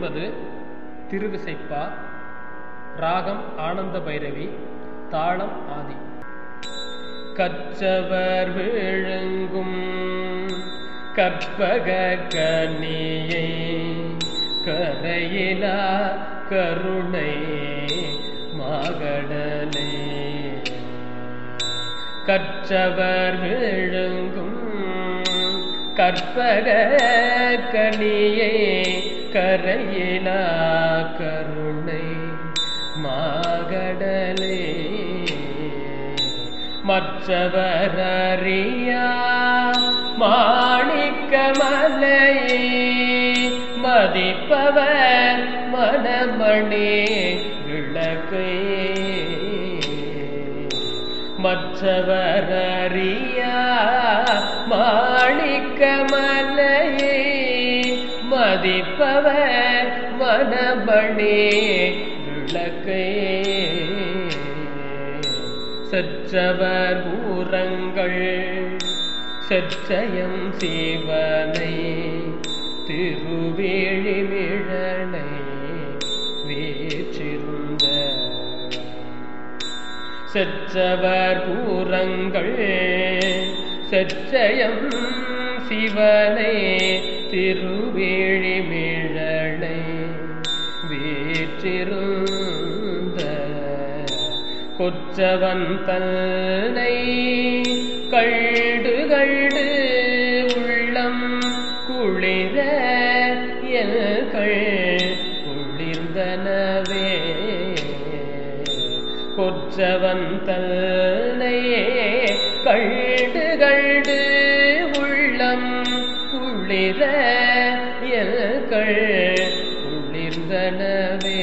என்பது திருவிசைப்பா ராகம் ஆனந்த பைரவி தாளம் ஆதி கற்றவர் விழுங்கும் கற்பக கனியை கரையிலா கருணை மாகடலே கற்றவர் விழுங்கும் கற்பக கனியை கரையிலா கருணை மாகடலே மற்றவர் அறியா மாணிக்கமலையை மதிப்பவர் மனமணி விளக்கை மற்றவர் அறியா மாணிக்கமலையை மதிப்பவர் மனமணி விளக்கை செற்றவர் ஊரங்கள் செச்சயம் சீவனை திருவேழிமிழனை வேற்றிருந்த செற்றவர் பூரங்கள் செச்சயம் சிவனை திருவேழிமிழனை வேற்றிருந்த கொற்றவன் தன்னை கண்டு கண்டு உள்ளம் குளிர எல்கள் குளிர்ந்தனவே கொற்றவன் தன்னையே கண்டு கண்டு உள்ளம் குளிர எல்கள் குளிர்ந்தனவே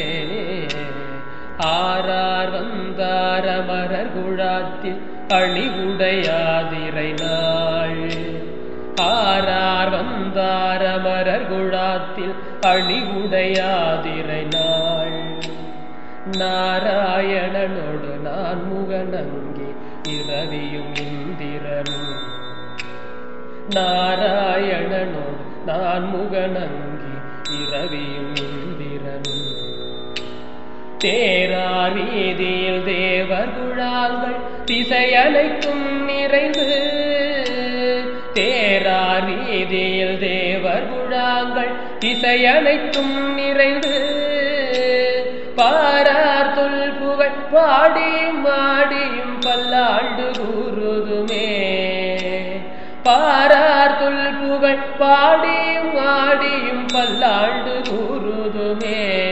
ஆரார் வந்தார் அமரர் குழாத்தில் அணிவுடையாதிரை நாள் ஆரார் வந்தார் அமரர் குழாத்தில் அணிவுடையாதிரை நாள் நாராயணனோடு நான் முகநங்கி இரவியும் இந்திரனும் நாராயணனோடு நான் முகநங்கி இரவியும் இந்திரனும் தேரார் வீதியில் தேவர் குழாங்கள் திசையனைக்கும் நிறைந்து தேரார் வீதியில் தேவர் குழாங்கள் திசையனைக்கும் நிறைந்து பாரார் தொல் புகழ் பாடியும் மாடியும் பல்லாண்டு கூறுதுமே பாரார் தொல் புகழ் பாடியும் ஆடியும் பல்லாண்டு கூறுதுமே